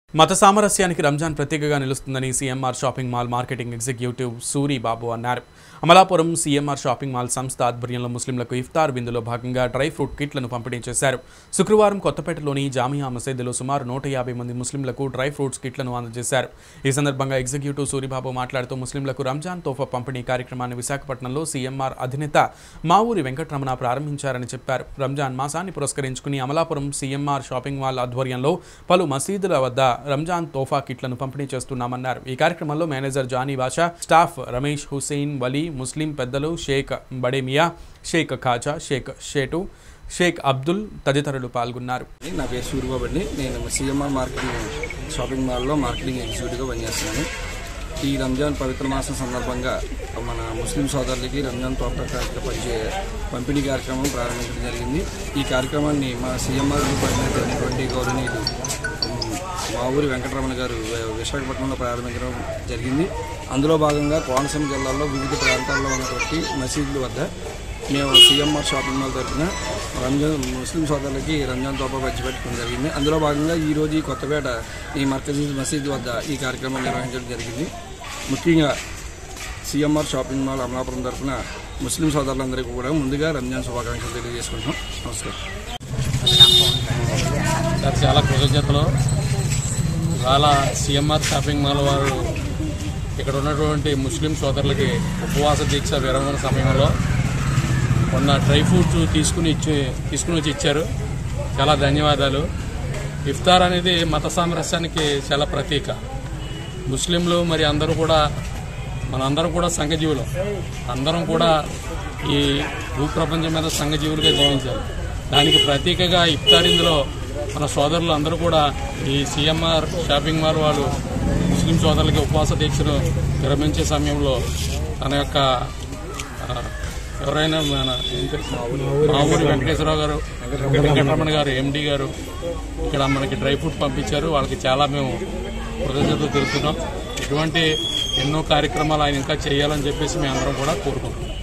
మత సామరస్యానికి రంజాన్ ప్రత్యేకగా నిలుస్తుందని CMR shopping mall marketing executive Suri Babu అన్నారు అమలాపురం సీఎంఆర్ షాపింగ్ మాల్ సంస్థ ఆధ్వర్యంలో ముస్లింలకు ఇఫ్తార్ విందులో భాగంగా డ్రై ఫ్రూట్ కిట్లను పంపిణీ చేశారు శుక్రవారం కొత్తపేటలోని జామియా మసీదులో సుమారు నూట యాభై మంది ముస్లింలకు డ్రై ఫ్రూట్స్ కిట్లను అందజేశారు ఈ సందర్భంగా ఎగ్జిక్యూటివ్ సూరిబాబు మాట్లాడుతూ ముస్లింలకు రంజాన్ తోఫా పంపిణీ కార్యక్రమాన్ని విశాఖపట్నంలో సీఎంఆర్ అధినేత మావూరి వెంకటరమణ ప్రారంభించారని చెప్పారు రంజాన్ మాసాన్ని పురస్కరించుకుని అమలాపురం సీఎంఆర్ షాపింగ్ మాల్ ఆధ్వర్యంలో పలు మసీదుల వద్ద రంజాన్ తోఫా కిట్లను పంపిణీ చేస్తున్నామన్నారు ఈ కార్యక్రమంలో మేనేజర్ జానీ బాషా స్టాఫ్ రమేష్ హుసేన్ వలీ ముస్లిం పెద్దలు షేక్ బడేమియా షేక్ ఖాజా షేక్ షేటు షేక్ అబ్దుల్ తదితరులు పాల్గొన్నారు నా పేరు సూర్యబాబు అండి నేను సిఎంఆర్ మార్కెటింగ్ షాపింగ్ మాల్లో మార్కెటింగ్ ఎగ్జిక్యూటివ్గా పనిచేస్తున్నాను ఈ రంజాన్ పవిత్ర మాసం సందర్భంగా మన ముస్లిం సోదరులకి రంజాన్ తోట కార్యక్రమం పంచే పంపిణీ కార్యక్రమం ప్రారంభించడం జరిగింది ఈ కార్యక్రమాన్ని మా సిఎంఆర్ గ్రూప్ అధినేత అయినటువంటి గౌరవనీయులు ఉమ్, మా ఊరి వెంకటరమణ గారు వి- విశాఖపట్నంలో ప్రారంభించడం జరిగింది అందులో భాగంగా కోనసీమ జిల్లాలో వివిధ ప్రాంతాల్లో ఉన్నటువంటి మసీదుల వద్ద మేము సీఎంఆర్ షాపింగ్ మాల్ తరఫున రంజాన్ ముస్లిం సోదరులకి రంజాన్ తోప పంచిపెట్టడం జరిగింది అందులో భాగంగా ఈ రోజు ఈ కొత్తపేట ఈ మర్కజీ మసీద్ వద్ద ఈ కార్యక్రమం నిర్వహించడం జరిగింది ముఖ్యంగా సీఎంఆర్ షాపింగ్ మాల్ అమలాపురం తరఫున ముస్లిం సోదరులందరికీ కూడా ముందుగా రంజాన్ శుభాకాంక్షలు తెలియజేసుకుంటున్నాం నమస్కారం సార్ చాలా కృతజ్ఞతలు ఇవాళ సిఎంఆర్ షాపింగ్ మాల్ వారు ఇక్కడ ఉన్నటువంటి ముస్లిం సోదరులకి ఉపవాస దీక్ష విరమణ సమయంలో కొన్న డ్రై ఫ్రూట్స్ తీసుకుని ఇచ్చి తీసుకుని వచ్చి ఇచ్చారు చాలా ధన్యవాదాలు ఇఫ్తార్ అనేది మత సామరస్యానికి చాలా ప్రతీక ముస్లింలు మరి అందరూ కూడా మనందరం కూడా సంఘజీవులం అందరం కూడా ఈ భూప్రపంచం మీద సంఘజీవులుగా జీవించాలి దానికి ప్రతీకగా ఇఫ్తార్ ఇందులో మన సోదరులు అందరూ కూడా ఈ సిఎంఆర్ షాపింగ్ మాల్ వాళ్ళు ముస్లిం సోదరులకి ఉపవాస దీక్షను విరమించే సమయంలో తన యొక్క ఆ, ఎవరైనా మన ఏం పేరు? మా ఊరి వెంకటేశ్వరరావు గారు వెంకటరమణ గారు ఎండి గారు ఇక్కడ మనకి డ్రై ఫ్రూట్ పంపించారు వాళ్ళకి చాలా మేము కృతజ్ఞతలు తెలుపుతున్నాం ఇటువంటి ఎన్నో కార్యక్రమాలు ఆయన ఇంకా చేయాలని చెప్పేసి మేము అందరం కూడా కోరుకుంటున్నాం